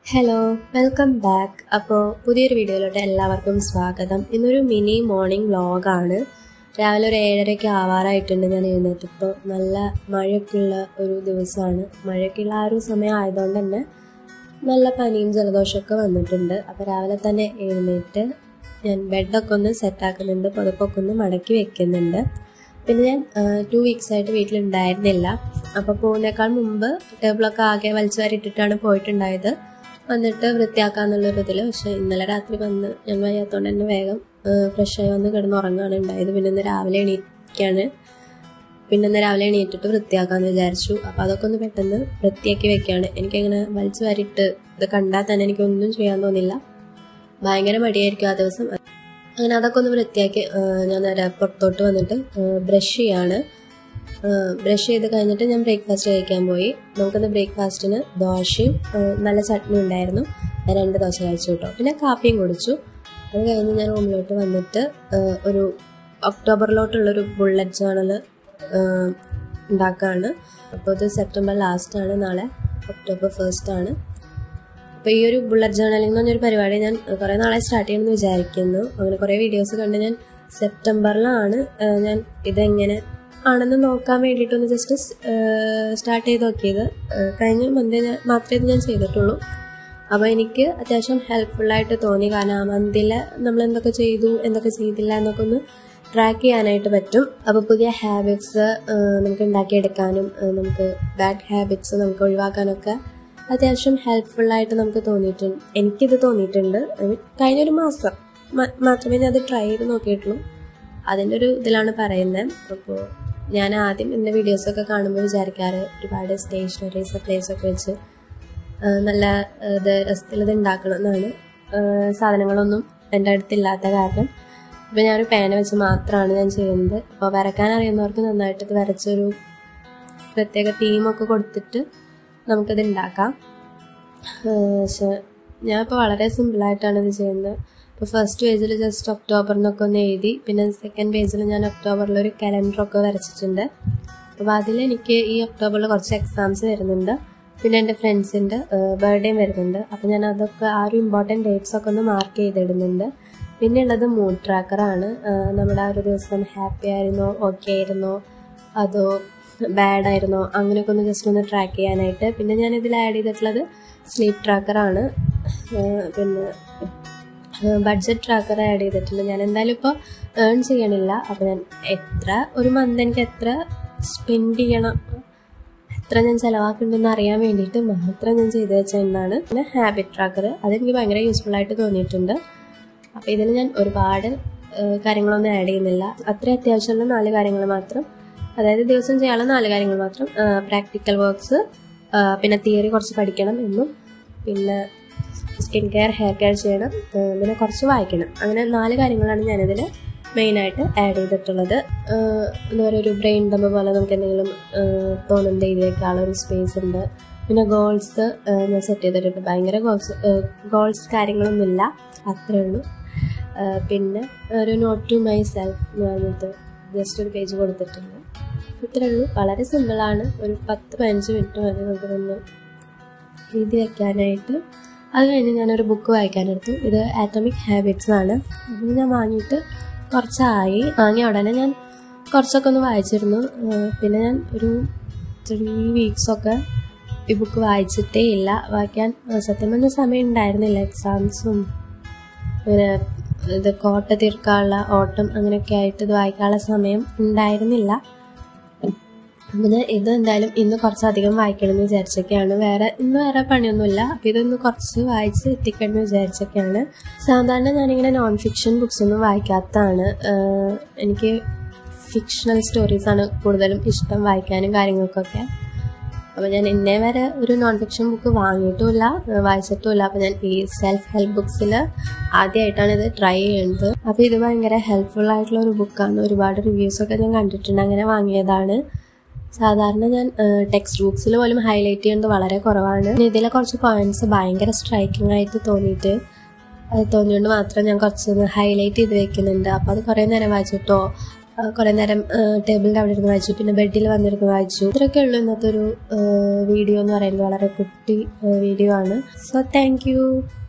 hello welcome back അപ്പോൾ പുതിയൊരു വീഡിയോയിലോട്ട് എല്ലാവർക്കും സ്വാഗതം ഇന്നൊരു മിനി മോർണിംഗ് വ്ളോഗാണ് രാവിലെ ഒരു ഏഴരയ്ക്ക് ആവാറായിട്ടുണ്ട് ഞാൻ എഴുന്നേറ്റപ്പോൾ നല്ല മഴയൊക്കെയുള്ള ഒരു ദിവസമാണ് മഴയൊക്കെയുള്ള ആ ഒരു സമയം ആയതുകൊണ്ട് തന്നെ നല്ല പനിയും ജലദോഷമൊക്കെ വന്നിട്ടുണ്ട് അപ്പോൾ രാവിലെ തന്നെ എഴുന്നേറ്റ് ഞാൻ ബെഡൊക്കെ ഒന്ന് സെറ്റാക്കുന്നുണ്ട് പുതപ്പൊക്കെ ഒന്ന് മടക്കി വെക്കുന്നുണ്ട് പിന്നെ ഞാൻ ടു വീക്സ് ആയിട്ട് വീട്ടിലുണ്ടായിരുന്നില്ല അപ്പോൾ പോകുന്നേക്കാൾ മുമ്പ് ടേബിളൊക്കെ ആകെ വലിച്ചു വാരിയിട്ടിട്ടാണ് പോയിട്ടുണ്ടായത് വന്നിട്ട് വൃത്തിയാക്കാന്നുള്ളൊരു ഇതിൽ പക്ഷെ ഇന്നലെ രാത്രി വന്ന് ഞാൻ വയ്യാത്തതുകൊണ്ട് തന്നെ വേഗം ഫ്രഷായി വന്ന് കിടന്ന് ഉറങ്ങാണ് ഉണ്ടായത് പിന്നെ ഇന്ന് രാവിലെ എണീക്കാണ് പിന്നെ ഇന്ന് രാവിലെ എണീറ്റിട്ട് വൃത്തിയാക്കാമെന്ന് വിചാരിച്ചു അപ്പോൾ അതൊക്കെ ഒന്ന് പെട്ടെന്ന് വൃത്തിയാക്കി വെക്കുകയാണ് എനിക്കങ്ങനെ വലിച്ചു വാരിയിട്ട് ഇത് കണ്ടാൽ തന്നെ എനിക്കൊന്നും ചെയ്യാൻ തോന്നില്ല ഭയങ്കര മടിയായിരിക്കും ആ ദിവസം അങ്ങനെ അതൊക്കെ ഒന്ന് വൃത്തിയാക്കി ഞാൻ നേരെ പുറത്തോട്ട് വന്നിട്ട് ബ്രഷ് ചെയ്യാണ് ബ്രഷ് ചെയ്ത് കഴിഞ്ഞിട്ട് ഞാൻ ബ്രേക്ക്ഫാസ്റ്റ് കഴിക്കാൻ പോയി നമുക്കിന്ന് ബ്രേക്ക്ഫാസ്റ്റിന് ദോശയും നല്ല ചട്നി ഉണ്ടായിരുന്നു ഞാൻ രണ്ട് ദോശ കഴിച്ചു കേട്ടോ പിന്നെ കാപ്പിയും കുടിച്ചു അത് കഴിഞ്ഞ് ഞാൻ റൂമിലോട്ട് വന്നിട്ട് ഒരു ഒക്ടോബറിലോട്ടുള്ളൊരു ബുള്ളറ്റ് ജേണൽ ഉണ്ടാക്കുകയാണ് അപ്പോൾ ഇത് സെപ്റ്റംബർ ലാസ്റ്റാണ് നാളെ ഒക്ടോബർ ഫസ്റ്റ് ആണ് അപ്പോൾ ഈ ഒരു ബുള്ളറ്റ് ജേണലിംഗ് എന്ന് പറഞ്ഞൊരു പരിപാടി ഞാൻ കുറേ നാളെ സ്റ്റാർട്ട് ചെയ്യണമെന്ന് വിചാരിക്കുന്നു അങ്ങനെ കുറേ വീഡിയോസ് കണ്ട് ഞാൻ സെപ്റ്റംബറിലാണ് ഞാൻ ഇതെങ്ങനെ ആണെന്ന് നോക്കാൻ വേണ്ടിയിട്ടൊന്ന് ജസ്റ്റ് സ്റ്റാർട്ട് ചെയ്ത് നോക്കിയത് കഴിഞ്ഞ മന്ത് ഞാൻ മാത്രമേ ഇത് ഞാൻ ചെയ്തിട്ടുള്ളൂ അപ്പോൾ എനിക്ക് അത്യാവശ്യം ഹെൽപ്ഫുള്ളായിട്ട് തോന്നി കാരണം ആ മന്തിൽ നമ്മൾ എന്തൊക്കെ ചെയ്തു എന്തൊക്കെ ചെയ്തില്ല എന്നൊക്കെ ഒന്ന് ട്രാക്ക് ചെയ്യാനായിട്ട് പറ്റും അപ്പോൾ പുതിയ ഹാബിറ്റ്സ് നമുക്ക് ഉണ്ടാക്കിയെടുക്കാനും നമുക്ക് ബാഡ് ഹാബിറ്റ്സ് നമുക്ക് ഒഴിവാക്കാനൊക്കെ അത്യാവശ്യം ഹെൽപ്ഫുള്ളായിട്ട് നമുക്ക് തോന്നിയിട്ടുണ്ട് എനിക്കിത് തോന്നിയിട്ടുണ്ട് കഴിഞ്ഞൊരു മാസം മാത്രമേ ഞാൻ അത് ട്രൈ ചെയ്ത് നോക്കിയിട്ടുള്ളൂ അതിൻ്റെ ഒരു ഇതിലാണ് പറയുന്നത് അപ്പോൾ ഞാൻ ആദ്യം എൻ്റെ വീഡിയോസൊക്കെ കാണുമ്പോൾ വിചാരിക്കാറ് ഒരുപാട് സ്റ്റേഷനറീസ് സപ്ലൈസ് ഒക്കെ വെച്ച് നല്ല ഇത് രസത്തിൽ ഇത് ഉണ്ടാക്കണം എന്നാണ് സാധനങ്ങളൊന്നും എൻ്റെ അടുത്തില്ലാത്ത കാരണം ഇപ്പം ഞാനൊരു പേന വെച്ച് മാത്രമാണ് ഞാൻ ചെയ്യുന്നത് അപ്പോൾ വരക്കാൻ അറിയുന്നവർക്ക് നന്നായിട്ട് ഇത് വരച്ചൊരു പ്രത്യേക തീമൊക്കെ കൊടുത്തിട്ട് നമുക്കിത് ഉണ്ടാക്കാം പക്ഷേ ഞാനിപ്പോൾ വളരെ സിമ്പിളായിട്ടാണ് ഇത് ചെയ്യുന്നത് ഇപ്പോൾ ഫസ്റ്റ് പേജിൽ ജസ്റ്റ് ഒക്ടോബർ എന്നൊക്കെ ഒന്ന് എഴുതി പിന്നെ സെക്കൻഡ് പേജിൽ ഞാൻ ഒക്ടോബറിൽ ഒരു കലണ്ടറൊക്കെ വരച്ചിട്ടുണ്ട് അപ്പോൾ അതിൽ എനിക്ക് ഈ ഒക്ടോബറിൽ കുറച്ച് എക്സാംസ് വരുന്നുണ്ട് പിന്നെ എൻ്റെ ഫ്രണ്ട്സിൻ്റെ ബർത്ത്ഡേയും വരുന്നുണ്ട് അപ്പോൾ ഞാൻ അതൊക്കെ ആ ഒരു ഇമ്പോർട്ടൻറ്റ് ഡേറ്റ്സ് ഒക്കെ ഒന്ന് മാർക്ക് ചെയ്തിടുന്നുണ്ട് പിന്നെ ഉള്ളത് മൂഡ് ട്രാക്കറാണ് നമ്മുടെ ആ ഒരു ദിവസം ഹാപ്പി ആയിരുന്നോ ഓക്കെ ആയിരുന്നോ അതോ ബാഡ് ആയിരുന്നോ അങ്ങനെയൊക്കെ ഒന്ന് ജസ്റ്റ് ഒന്ന് ട്രാക്ക് ചെയ്യാനായിട്ട് പിന്നെ ഞാൻ ഇതിൽ ആഡ് ചെയ്തിട്ടുള്ളത് സ്ലീപ്പ് ട്രാക്കറാണ് പിന്നെ ബഡ്ജറ്റ് ട്രാക്കർ ആഡ് ചെയ്തിട്ടുണ്ട് ഞാൻ എന്തായാലും ഇപ്പോൾ ഏൺ ചെയ്യണില്ല അപ്പോൾ ഞാൻ എത്ര ഒരു മന്ത് എനിക്ക് എത്ര സ്പെൻഡ് ചെയ്യണം എത്ര ഞാൻ ചിലവാക്കുന്നുണ്ടെന്ന് അറിയാൻ വേണ്ടിയിട്ട് മാത്രം ഞാൻ ചെയ്തു വെച്ചതാണ് പിന്നെ ഹാബിറ്റ് ട്രാക്കർ അതെനിക്ക് ഭയങ്കര യൂസ്ഫുൾ ആയിട്ട് തോന്നിയിട്ടുണ്ട് അപ്പോൾ ഇതിൽ ഞാൻ ഒരുപാട് കാര്യങ്ങളൊന്നും ആഡ് ചെയ്യുന്നില്ല അത്ര അത്യാവശ്യമുള്ള നാല് കാര്യങ്ങൾ മാത്രം അതായത് ദിവസം ചെയ്യാനുള്ള നാല് കാര്യങ്ങൾ മാത്രം പ്രാക്ടിക്കൽ വർക്ക്സ് പിന്നെ തിയറി കുറച്ച് പഠിക്കണം എന്നും പിന്നെ സ്കിൻ കെയർ ഹെയർ കെയർ ചെയ്യണം പിന്നെ കുറച്ച് വായിക്കണം അങ്ങനെ നാല് കാര്യങ്ങളാണ് ഞാനിതിൽ മെയിനായിട്ട് ആഡ് ചെയ്തിട്ടുള്ളത് എന്താ പറയുക ഒരു ബ്രെയിൻ ഡമ്പ് പോലെ നമുക്ക് എന്തെങ്കിലും തോന്നുന്നുണ്ട് ഇതിലേക്കുള്ള ഒരു സ്പേസ് ഉണ്ട് പിന്നെ ഗോൾസ് ഞാൻ സെറ്റ് ചെയ്തിട്ടുണ്ട് ഭയങ്കര ഗോൾസ് ഗോൾസ് കാര്യങ്ങളൊന്നുമില്ല അത്രേ ഉള്ളൂ പിന്നെ ഒരു നോട്ട് ടു മൈ സെൽഫ് എന്ന് പറഞ്ഞിട്ട് ജസ്റ്റ് ഒരു പേജ് കൊടുത്തിട്ടുണ്ട് ഇത്രേ ഉള്ളൂ വളരെ സിമ്പിളാണ് ഒരു പത്ത് പതിനഞ്ച് മിനിറ്റ് മതി നമുക്ക് തന്നെ എഴുതി വയ്ക്കാനായിട്ട് അത് കഴിഞ്ഞ് ഞാനൊരു ബുക്ക് വായിക്കാനെടുത്തു ഇത് ആറ്റമിക് ഹാബിറ്റ്സ് ആണ് ഇത് ഞാൻ വാങ്ങിയിട്ട് കുറച്ചായി വാങ്ങിയ ഉടനെ ഞാൻ കുറച്ചൊക്കെ ഒന്ന് വായിച്ചിരുന്നു പിന്നെ ഞാൻ ഒരു ത്രീ വീക്സൊക്കെ ഈ ബുക്ക് വായിച്ചിട്ടേ ഇല്ല വായിക്കാൻ സത്യം പറഞ്ഞ സമയം ഉണ്ടായിരുന്നില്ല എക്സാംസും പിന്നെ ഇത് കോട്ട തീർക്കാനുള്ള ഓട്ടം അങ്ങനെയൊക്കെ ആയിട്ട് ഇത് വായിക്കാനുള്ള സമയം ഉണ്ടായിരുന്നില്ല അപ്പം ഞാൻ ഇത് എന്തായാലും ഇന്ന് കുറച്ചധികം വായിക്കണം എന്ന് വിചാരിച്ചൊക്കെയാണ് വേറെ ഇന്ന് വേറെ പണിയൊന്നുമില്ല അപ്പം ഇതൊന്ന് കുറച്ച് വായിച്ച് എത്തിക്കണം എന്ന് വിചാരിച്ചൊക്കെയാണ് സാധാരണ ഞാനിങ്ങനെ നോൺ ഫിക്ഷൻ ബുക്സ് ഒന്നും വായിക്കാത്തതാണ് എനിക്ക് ഫിക്ഷണൽ സ്റ്റോറീസാണ് കൂടുതലും ഇഷ്ടം വായിക്കാനും കാര്യങ്ങൾക്കൊക്കെ അപ്പോൾ ഞാൻ ഇന്നേ വരെ ഒരു നോൺ ഫിക്ഷൻ ബുക്ക് വാങ്ങിയിട്ടുമില്ല വായിച്ചിട്ടുമില്ല അപ്പോൾ ഞാൻ ഈ സെൽഫ് ഹെൽപ്പ് ബുക്സിൽ ആദ്യമായിട്ടാണ് ഇത് ട്രൈ ചെയ്യുന്നത് അപ്പോൾ ഇത് ഭയങ്കര ഹെൽപ്ഫുൾ ആയിട്ടുള്ള ഒരു ബുക്കാണ് ഒരുപാട് റിവ്യൂസൊക്കെ ഞാൻ കണ്ടിട്ടുണ്ട് അങ്ങനെ വാങ്ങിയതാണ് സാധാരണ ഞാൻ ടെക്സ്റ്റ് ബുക്സിൽ പോലും ഹൈലൈറ്റ് ചെയ്യുന്നത് വളരെ കുറവാണ് ഇതിലെ കുറച്ച് പോയിന്റ്സ് ഭയങ്കര സ്ട്രൈക്കിംഗ് ആയിട്ട് തോന്നിയിട്ട് അത് തോന്നിയോണ്ട് മാത്രം ഞാൻ കുറച്ച് ഹൈലൈറ്റ് ചെയ്ത് വെക്കുന്നുണ്ട് അപ്പോൾ അത് കുറേ നേരം വായിച്ചിട്ടോ കുറേ നേരം ടേബിളിൻ്റെ അവിടെ ഇരുന്ന് വായിച്ചു പിന്നെ ബെഡിൽ വന്നിരുന്ന് വായിച്ചു ഇത്രയൊക്കെ ഉള്ളൂ ഇന്നത്തെ ഒരു വീഡിയോ എന്ന് പറയുന്നത് വളരെ കുട്ടി വീഡിയോ ആണ് സോ താങ്ക്